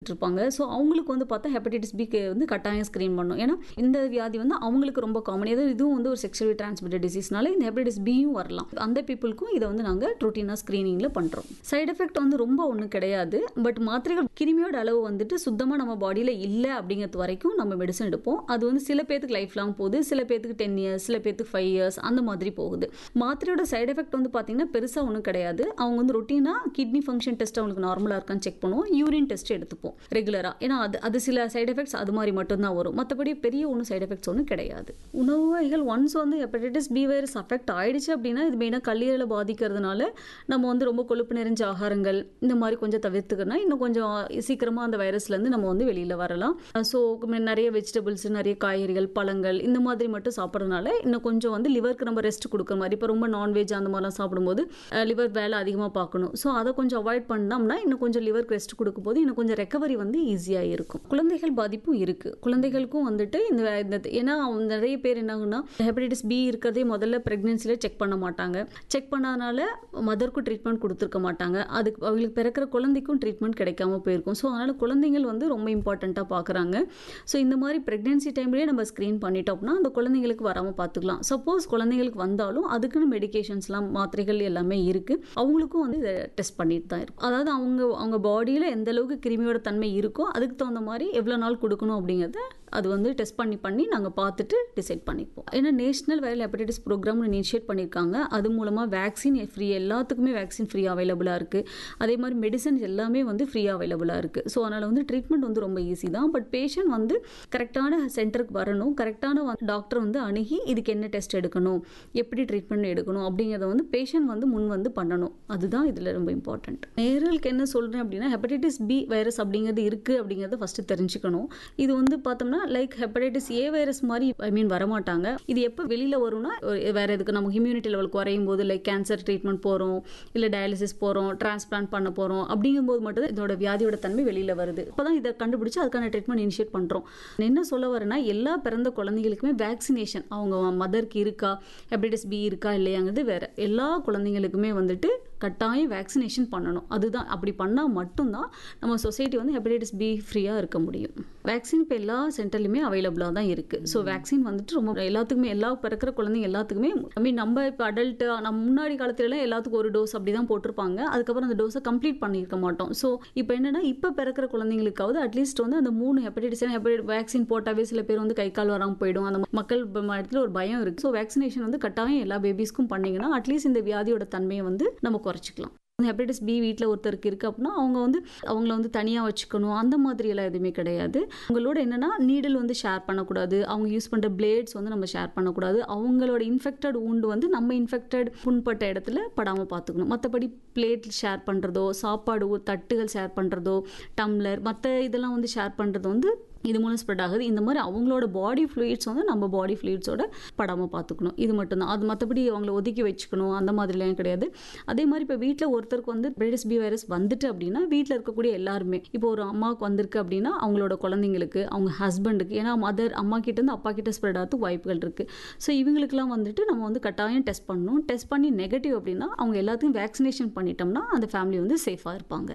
பண்ணிட்டு இருப்பாங்க ஸோ அவங்களுக்கு வந்து பார்த்தா ஹெப்படைட்டிஸ் பிக்கு வந்து கட்டாயம் ஸ்க்ரீன் பண்ணும் ஏன்னா இந்த வியாதி வந்து அவங்களுக்கு ரொம்ப காமன் ஏதோ இதுவும் வந்து ஒரு செக்ஷுவலி டிரான்ஸ்மிட்டட் டிசீஸ்னால இந்த ஹெப்படைட்டிஸ் பியும் வரலாம் அந்த பீப்புளுக்கும் இதை வந்து நாங்கள் ருட்டீனாக ஸ்க்ரீனிங்கில் பண்ணுறோம் சைடு எஃபெக்ட் வந்து ரொம்ப ஒன்றும் கிடையாது பட் மாத்திரைகள் கிருமியோட அளவு வந்துட்டு சுத்தமாக நம்ம பாடியில் இல்லை அப்படிங்கிறது வரைக்கும் நம்ம மெடிசன் எடுப்போம் அது வந்து சில பேத்துக்கு லைஃப் லாங் போகுது சில பேத்துக்கு டென் இயர்ஸ் சில பேத்துக்கு ஃபைவ் இயர்ஸ் அந்த மாதிரி போகுது மாத்திரையோட சைடு எஃபெக்ட் வந்து பார்த்தீங்கன்னா பெருசாக ஒன்றும் கிடையாது அவங்க வந்து ரொட்டீனாக கிட்னி ஃபங்க்ஷன் டெஸ்ட் அவங்களுக்கு நார்மலாக இருக்கான்னு செக் பண்ணுவோம் யூரின் டெஸ்ட் எடுத்துப்போம் ரெகுலராக ஏன்னா அது அது சில சைடு எஃபெக்ட்ஸ் அது மாதிரி மட்டும்தான் வரும் மற்றபடி பெரிய ஒன்றும் சைடு எஃபெக்ட்ஸ் ஒன்றும் கிடையாது உணவு வகைகள் ஒன்ஸ் வந்து ஹெப்படைட்டிஸ் பி வைரஸ் அஃபெக்ட் ஆயிடுச்சு அப்படின்னா இது மெயினாக கல்லீரலை பாதிக்கிறதுனால நம்ம வந்து ரொம்ப கொழுப்பு நிறைஞ்ச ஆகாரங்கள் இந்த மாதிரி கொஞ்சம் தவிர்த்துக்கணும் இன்னும் கொஞ்சம் சீக்கிரமாக அந்த வைரஸ்லேருந்து நம்ம வந்து வெளியில் வரலாம் ஸோ நிறைய வெஜிடபிள்ஸ் நிறைய காய்கறிகள் பழங்கள் இந்த மாதிரி மட்டும் சாப்பிட்றதுனால இன்னும் கொஞ்சம் வந்து லிவருக்கு நம்ம ரெஸ்ட் கொடுக்குற மாதிரி இப்போ ரொம்ப நான்வெஜ் அந்த மாதிரிலாம் சாப்பிடும்போது லிவர் வேலை அதிகமாக பார்க்கணும் ஸோ அதை கொஞ்சம் அவாய்ட் பண்ணோம்னா இன்னும் கொஞ்சம் லிவருக்கு ரெஸ்ட் கொடுக்கும் போது இன்னும் கொஞ்சம் ரெக்கவரி வந்து ஈஸியாக இருக்கும் குழந்தைகள் பாதிப்பும் இருக்குது குழந்தைகளுக்கும் வந்துட்டு இந்த இந்த ஏன்னா அவங்க நிறைய பேர் என்னாகுன்னா ஹெப்படைட்டிஸ் பி இருக்கிறதே முதல்ல ப்ரெக்னென்சியில் செக் பண்ண மாட்டாங்க செக் பண்ணாதனால மதருக்கும் ட்ரீட்மெண்ட் கொடுத்துருக்க மாட்டாங்க அதுக்கு அவங்களுக்கு பிறக்கிற குழந்தைக்கும் ட்ரீட்மெண்ட் கிடைக்காம போயிருக்கும் ஸோ அதனால் குழந்தைகள் வந்து ரொம்ப இம்பார்ட்டண்ட்டாக பார்க்குறாங்க ஸோ இந்த மாதிரி ப்ரெக்னென்சி டைம்லேயே நம்ம ஸ்க்ரீன் பண்ணிட்டோம்னா அந்த குழந்தைங்களுக்கு வராமல் பார்த்துக்கலாம் சப்போஸ் குழந்தைங்களுக்கு வந்தாலும் அதுக்குன்னு மெடிகேஷன்ஸ்லாம் மாத்திரைகள் எல்லாமே இருக்குது அவங்களுக்கும் வந்து இதை டெஸ்ட் பண்ணிட்டு தான் இருக்கும் அதாவது அவங்க அவங்க பாடியில் எந்த அளவுக்கு கிருமியோட தன்மை இருக்கோ அதுக்கு தகுந்த மாதிரி எவ்வளோ நாள் கொடுக்கணும் அப்படிங்கிறத அது வந்து டெஸ்ட் பண்ணி பண்ணி நாங்கள் பார்த்துட்டு டிசைட் பண்ணிப்போம் ஏன்னா நேஷனல் வைரல் ஹெப்படைட்டிஸ் ப்ரோக்ராம்னு இனிஷியேட் பண்ணியிருக்காங்க அது மூலமாக வேக்சின் ஃப்ரீ எல்லாத்துக்குமே வேக்சின் ஃப்ரீ அவைலபிளாக இருக்குது அதே மாதிரி மெடிசன்ஸ் எல்லாமே வந்து ஃப்ரீயாக அவைலபிளாக இருக்குது ஸோ அதனால் வந்து ட்ரீட்மெண்ட் வந்து ரொம்ப ஈஸி தான் பட் பேஷண்ட் வந்து கரெக்டான சென்டருக்கு வரணும் கரெக்டான டாக்டர் வந்து அணுகி இதுக்கு என்ன டெஸ்ட் எடுக்கணும் எப்படி ட்ரீட்மெண்ட் எடுக்கணும் அப்படிங்கிறத வந்து பேஷண்ட் வந்து முன் வந்து பண்ணணும் அதுதான் இதில் ரொம்ப இம்பார்ட்டண்ட் நேர்களுக்கு என்ன சொல்கிறேன் அப்படின்னா ஹெப்படைட்டிஸ் பி வைரஸ் அப்படிங்கிறது இருக்குது அப்படிங்கிறத ஃபஸ்ட்டு தெரிஞ்சுக்கணும் இது வந்து பார்த்தோம்னா லைக் ஹெப்படைட்டிஸ் ஏ வைரஸ் மாதிரி ஐ மீன் வரமாட்டாங்க இது எப்போ வெளியில் வரும்னா வேறு எதுக்கு நம்ம இம்யூனிட்டி லெவல் குறையும் போது லைக் கேன்சர் ட்ரீட்மெண்ட் போகிறோம் இல்லை டயாலிசிஸ் போகிறோம் டிரான்ஸ்பிளான்ட் பண்ண போகிறோம் அப்படிங்கும்போது மட்டும் தான் இதோட வியாதியோட தன்மை வெளியில் வருது இப்போ தான் இதை கண்டுபிடிச்சி அதுக்கான ட்ரீட்மெண்ட் இனிஷியேட் பண்ணுறோம் என்ன சொல்ல வரேன்னா எல்லா பிறந்த குழந்தைங்களுக்குமே வேக்சினேஷன் அவங்க மதருக்கு இருக்கா ஹெப்படைட்டிஸ் பி இருக்கா இல்லையாங்கிறது வேறு எல்லா குழந்தைங்களுக்குமே வந்துட்டு கட்டாயம் வேக்சினேஷன் பண்ணணும் அதுதான் அப்படி பண்ணால் மட்டும்தான் நம்ம சொசைட்டி வந்து ஹெப்படைட்டிஸ் பி ஃப்ரீயாக இருக்க முடியும் வேக்சின் இப்போ எல்லா சென்டர்லையுமே அவைலபிளாக தான் இருக்குது ஸோ வேக்சின் வந்துட்டு ரொம்ப எல்லாத்துக்குமே எல்லா பிறக்கிற குழந்தைங்க எல்லாத்துக்குமே ஐ மீன் நம்ம இப்போ அடல்ட்டு நம்ம முன்னாடி காலத்துலலாம் எல்லாத்துக்கும் ஒரு டோஸ் அப்படி தான் போட்டிருப்பாங்க அதுக்கப்புறம் அந்த டோஸை கம்ப்ளீட் பண்ணியிருக்க மாட்டோம் ஸோ இப்போ என்னென்னா இப்போ பிறக்கிற குழந்தைங்களுக்காவது அட்லீஸ்ட் வந்து அந்த மூணு ஹெப்படைட்டிஸ் ஹெப்படைட் வேக்சின் போட்டாவே சில பேர் வந்து கை கால் வராமல் போயிடும் அந்த மக்கள் இடத்துல ஒரு பயம் இருக்குது ஸோ வேக்சினேஷன் வந்து கட்டாயம் எல்லா பேபிஸ்க்கும் பண்ணிங்கன்னா அட்லீஸ்ட் இந்த வியாதியோட தன்மையை வந்து நம்ம குறைச்சிக்கலாம் ஹெப்படைட்டிஸ் பி வீட்டில் ஒருத்தருக்கு இருக்குது அப்படின்னா அவங்க வந்து அவங்கள வந்து தனியாக வச்சுக்கணும் அந்த மாதிரி எல்லாம் எதுவுமே கிடையாது அவங்களோட என்னென்னா நீடில் வந்து ஷேர் பண்ணக்கூடாது அவங்க யூஸ் பண்ணுற பிளேட்ஸ் வந்து நம்ம ஷேர் பண்ணக்கூடாது அவங்களோட இன்ஃபெக்டட் ஊண்டு வந்து நம்ம இன்ஃபெக்டட் புண்பட்ட இடத்துல படாமல் பார்த்துக்கணும் மற்றபடி பிளேட் ஷேர் பண்ணுறதோ சாப்பாடு தட்டுகள் ஷேர் பண்ணுறதோ டம்ளர் மற்ற இதெல்லாம் வந்து ஷேர் பண்ணுறது வந்து இது மூலம் ஸ்ப்ரெட் ஆகுது இந்த மாதிரி அவங்களோட பாடி ஃப்ளூயிட்ஸ் வந்து நம்ம பாடி ஃப்ளூயிட்ஸோட படாமல் பார்த்துக்கணும் இது மட்டும்தான் அது மற்றபடி அவங்கள ஒதுக்கி வச்சுக்கணும் அந்த மாதிரிலாம் கிடையாது அதே மாதிரி இப்போ வீட்டில் ஒருத்தருக்கு வந்து பிரைடிஸ் பி வைரஸ் வந்துட்டு அப்படின்னா வீட்டில் இருக்கக்கூடிய எல்லாருமே இப்போ ஒரு அம்மாவுக்கு வந்திருக்கு அப்படின்னா அவங்களோட குழந்தைங்களுக்கு அவங்க ஹஸ்பண்டுக்கு ஏன்னா மதர் அம்மா கிட்டேருந்து அப்பா கிட்ட ஸ்ப்ரெட் ஆகிறதுக்கு வாய்ப்புகள் இருக்குது ஸோ இவங்களுக்குலாம் வந்துட்டு நம்ம வந்து கட்டாயம் டெஸ்ட் பண்ணணும் டெஸ்ட் பண்ணி நெகட்டிவ் அப்படின்னா அவங்க எல்லாத்தையும் வேக்சினேஷன் பண்ணிட்டோம்னா அந்த ஃபேமிலி வந்து சேஃபாக இருப்பாங்க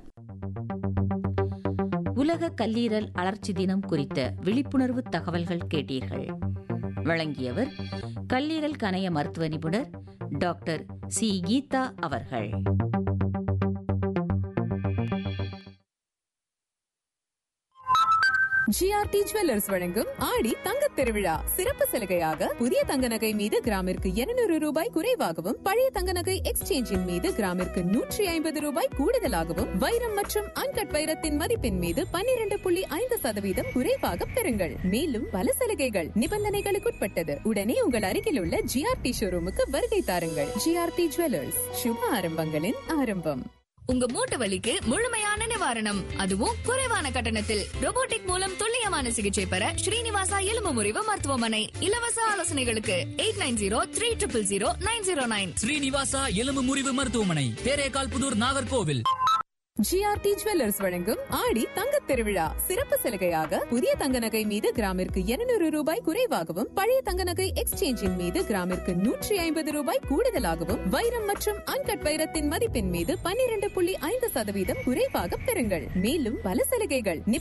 உலக கல்லீரல் அலர்ச்சி தினம் குறித்த விழிப்புணர்வு தகவல்கள் கேட்டீர்கள் வழங்கியவர் கல்லீரல் கணைய மருத்துவ நிபுணர் டாக்டர் சி கீதா அவர்கள் ஜிஆர்டி ஜுவல்லர்ஸ் வழங்கும் ஆடி தங்க திருவிழா சிறப்பு சலுகையாக புதிய தங்க நகை மீது கிராமிற்கு இருநூறு ரூபாய் குறைவாகவும் பழைய தங்க நகை எக்ஸ்சேஞ்சின் மீது கிராமிற்கு நூற்றி ஐம்பது ரூபாய் கூடுதலாகவும் வைரம் மற்றும் அன்கட் வைரத்தின் மதிப்பின் மீது பன்னிரண்டு புள்ளி ஐந்து சதவீதம் குறைவாக பெறுங்கள் மேலும் பல சலுகைகள் நிபந்தனைகளுக்குட்பட்டது உடனே உங்கள் அருகில் உள்ள ஜிஆர்டி ஷோரூமுக்கு வருகை தாருங்கள் ஜிஆர்டி ஜுவல்லர்ஸ் சுப ஆரம்பங்களின் ஆரம்பம் உங்க மூட்டு வலிக்கு முழுமையான நிவாரணம் அதுவும் குறைவான கட்டணத்தில் robotic மூலம் துல்லியமான சிகிச்சை பெற ஸ்ரீனிவாசா எலும்பு முறிவு மருத்துவமனை இலவச ஆலோசனைகளுக்கு eight nine zero three triple zero nine zero nine Srinivasa எலும்பு முறிவு மருத்துவமனை தேரேகால் புதூர் நாகர்கோவில் ஜிஆர்டி ஜுவல்லர்ஸ் வழங்கும் ஆடி தங்க திருவிழா சிறப்பு சலுகையாக புதிய தங்க நகை மீது கிராமிற்கு இருநூறு ரூபாய் குறைவாகவும் பழைய தங்க நகை எக்ஸ்சேஞ்சின் மீது கிராமிற்கு நூற்றி ஐம்பது ரூபாய் கூடுதலாகவும் வைரம் மற்றும் அன்கட் வைரத்தின் மதிப்பின் மீது பன்னிரண்டு புள்ளி ஐந்து சதவீதம் குறைவாக பெறுங்கள் மேலும் பல சலுகைகள்